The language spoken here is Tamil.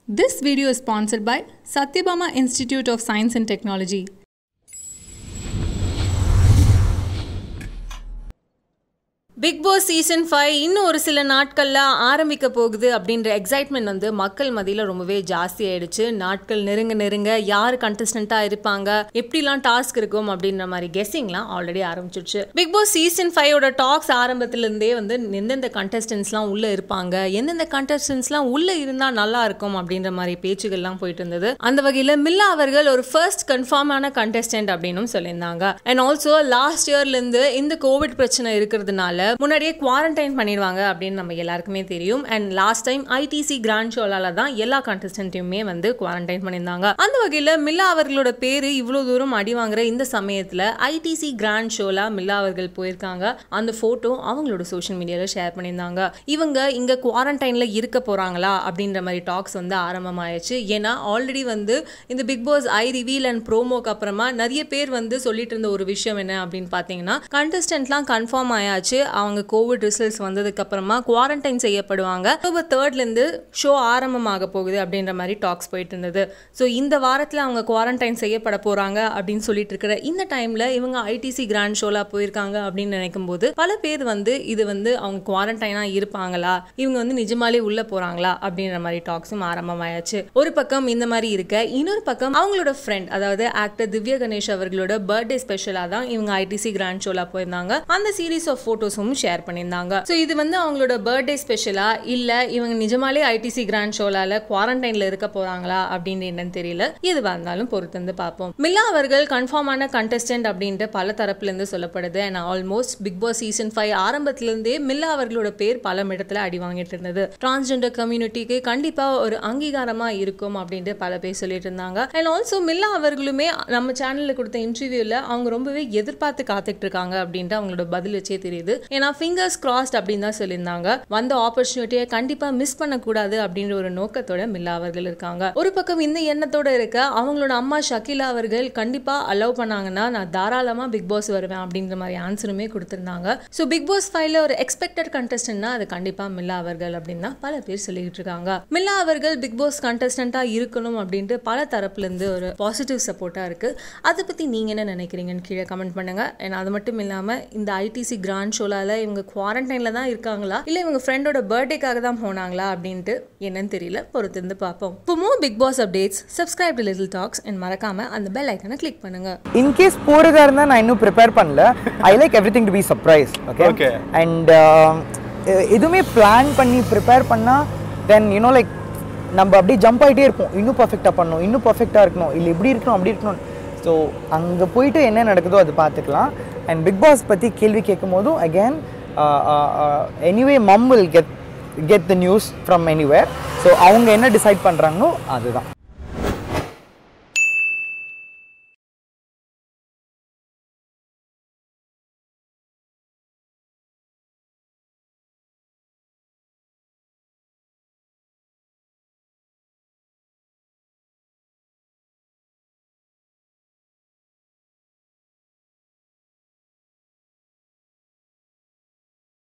This video is sponsored by Satyabama Institute of Science and Technology. Bigg Boss season five இன்னும் ஒரு சில நாட்களில் ஆரம்பிக்க போகுது அப்படின்ற எக்ஸைட்மெண்ட் வந்து மக்கள் மத்தியில் ரொம்பவே ஜாஸ்தி ஆயிடுச்சு நாட்கள் நெருங்க நெருங்க யார் கண்டஸ்டண்ட்டாக இருப்பாங்க எப்படிலாம் டாஸ்க் இருக்கும் அப்படின்ற மாதிரி கெஸ்ஸிங்லாம் ஆல்ரெடி ஆரம்பிச்சிருச்சு பிக் பாஸ் சீசன் ஃபைவோட டாக்ஸ் ஆரம்பத்துலேருந்தே வந்து எந்தெந்த கண்டஸ்டன்ஸ்லாம் உள்ளே இருப்பாங்க எந்தெந்த கண்டஸ்டன்ஸ்லாம் உள்ளே இருந்தால் நல்லா இருக்கும் அப்படின்ற மாதிரி பேச்சுகள்லாம் போயிட்டு இருந்தது அந்த வகையில் மில்லா அவர்கள் ஒரு ஃபர்ஸ்ட் கன்ஃபார்மான கண்டஸ்டன்ட் அப்படின்னும் சொல்லியிருந்தாங்க அண்ட் ஆல்சோ லாஸ்ட் இயர்லேருந்து இந்த கோவிட் பிரச்சனை இருக்கிறதுனால முன்னாடியே குவாரண்டைன் பண்ணிடுவாங்க அப்படின்னு நம்ம எல்லாருக்குமே தெரியும் and last time ITC grand ஷோலால தான் எல்லா கண்டஸ்டன்ட்டையுமே வந்து குவாரண்டைன் பண்ணியிருந்தாங்க அந்த வகையில் மில்லா அவர்களோட பேரு இவ்வளோ தூரம் அடி வாங்குற இந்த சமயத்தில் ஐடிசி கிராண்ட் ஷோலா மில்லா அவர்கள் போயிருக்காங்க அந்த ஃபோட்டோ அவங்களோட சோஷியல் மீடியாவில் ஷேர் பண்ணியிருந்தாங்க இவங்க இங்கே குவாரண்டைனில் இருக்க போகிறாங்களா அப்படின்ற மாதிரி டாக்ஸ் வந்து ஆரம்பமாயிடுச்சு ஏன்னா ஆல்ரெடி வந்து இந்த Bigg Boss eye reveal and ப்ரோமோக்கு அப்புறமா நிறைய பேர் வந்து சொல்லிட்டு இருந்த ஒரு விஷயம் என்ன அப்படின்னு பார்த்தீங்கன்னா கண்டஸ்டன்ட்லாம் கன்ஃபார்ம் ஆயாச்சு அவங்க கோவிட் ரிசல்ட்ஸ் வந்ததுக்கு அப்புறமா குவாரண்டைன் செய்யப்படுவாங்க அக்டோபர் தேர்ட்லேருந்து ஷோ ஆரம்பமாக போகுது அப்படின்ற மாதிரி டாக்ஸ் போயிட்டு இருந்தது ஸோ இந்த வாரத்தில் அவங்க குவாரண்டைன் செய்யப்பட போகிறாங்க அப்படின்னு சொல்லிட்டு இருக்கிற இந்த டைமில் இவங்க ஐடிசி கிராண்ட் ஷோலாக போயிருக்காங்க அப்படின்னு நினைக்கும் போது பல பேர் வந்து இது வந்து அவங்க குவாரண்டைனாக இருப்பாங்களா இவங்க வந்து நிஜமாலே உள்ளே போகிறாங்களா அப்படின்ற மாதிரி டாக்ஸும் ஆரம்பமாயாச்சு ஒரு பக்கம் இந்த மாதிரி இருக்க இன்னொரு பக்கம் அவங்களோட ஃப்ரெண்ட் அதாவது ஆக்டர் திவ்யா கணேஷ் அவர்களோட பர்த்டே ஸ்பெஷலாக தான் இவங்க ஐடிசி கிராண்ட் ஷோலாக போயிருந்தாங்க அந்த சீரீஸ் ஆஃப் ஃபோட்டோஸும் ஷேர் பண்ணியிருந்தாங்க ஸோ இது வந்து அவங்களோட பர்த்டே ஸ்பெஷலா இல்லை இவங்க நிஜமாலே ஐடிசி கிராண்ட் ஷோலால குவாரண்டைன்ல இருக்க போறாங்களா அப்படின்னு என்னன்னு தெரியல எதுவாக இருந்தாலும் பொறுத்து வந்து பார்ப்போம் மில்லா அவர்கள் கன்ஃபார்மான கண்டஸ்டன்ட் அப்படின்ட்டு பல தரப்புல இருந்து சொல்லப்படுது and almost Bigg Boss season five ஆரம்பத்திலிருந்தே மில்லா அவர்களோட பேர் பல இடத்துல அடி வாங்கிட்டு இருந்தது டிரான்ஸ்ஜெண்டர் கம்யூனிட்டிக்கு கண்டிப்பா ஒரு அங்கீகாரமா இருக்கும் அப்படின்ட்டு பல பேர் சொல்லிட்டு இருந்தாங்க அண்ட் ஆல்சோ மில்லா அவர்களுமே நம்ம சேனல்ல கொடுத்த இன்டர்வியூல அவங்க ரொம்பவே எதிர்பார்த்து காத்துட்டு இருக்காங்க அப்படின்ட்டு அவங்களோட பதில் வச்சே தெரியுது ஏன்னா ஃபிங்கர்ஸ் கிராஸ்ட் அப்படின்னு தான் சொல்லியிருந்தாங்க வந்த ஆப்பர்ச்சுனிட்டியை கண்டிப்பா மிஸ் பண்ணக்கூடாது அப்படின்ற ஒரு நோக்கத்தோட மில்லா அவர்கள் இருக்காங்க ஒரு பக்கம் இந்த எண்ணத்தோட இருக்க அவங்களோட அம்மா ஷகிலா அவர்கள் கண்டிப்பா அலோவ் பண்ணாங்கன்னா நான் தாராளமா பிக் பாஸ் வருவேன் அப்படின்ற மாதிரி ஆன்சருமே கொடுத்திருந்தாங்க ஸோ பிக் பாஸ் ஃபைவ்ல ஒரு எக்ஸ்பெக்டட் கண்டஸ்டன்ட்னா அது கண்டிப்பா மில்லா அவர்கள் அப்படின்னு தான் பல பேர் சொல்லிட்டு இருக்காங்க மில்லா அவர்கள் பிக் பாஸ் கண்டஸ்டண்டா இருக்கணும் அப்படின்ட்டு பல தரப்புல இருந்து ஒரு பாசிட்டிவ் சப்போர்ட்டா இருக்கு அதை பத்தி நீங்க என்ன நினைக்கிறீங்கன்னு கீழே கமெண்ட் பண்ணுங்க ஏன்னா அது மட்டும் இல்லாம இந்த ஐடிசி கிராண்ட் ஷோலால இவங்க குவாரண்டைன்ல தான் இருக்காங்களா இல்ல இவங்க ஃப்ரெண்டோட பர்த்டேக்காக தான் போனாங்களா அப்படின்ட்டு என்னன்னு தெரியல பொறுத்து இருந்து பார்ப்போம் இப்போ more Bigg Boss updates subscribe to little talks and மறக்காம அந்த பெல் ஐக்கனை கிளிக் பண்ணுங்க இன்கேஸ் போகிறதா இருந்தால் நான் இன்னும் ப்ரிப்பேர் பண்ணல I like everything to be surprise okay Okay. And எதுவுமே பிளான் பண்ணி ப்ரிப்பேர் பண்ணால் தென் யூனோ லைக் நம்ம அப்படியே ஜம்ப் ஆகிட்டே இருப்போம் இன்னும் பர்ஃபெக்டாக பண்ணணும் இன்னும் பர்ஃபெக்டாக இருக்கணும் இல்லை இப்படி இருக்கணும் அப்படி இருக்கணும் ஸோ அங்கே போயிட்டு என்ன நடக்குதோ அது பார்த்துக்கலாம் அண்ட் பிக் பாஸ் பற்றி கேள்வி கேட்கும் போதும் again anyway mum will get get the news from anywhere so அவங்க என்ன டிசைட் பண்ணுறாங்களோ அதுதான்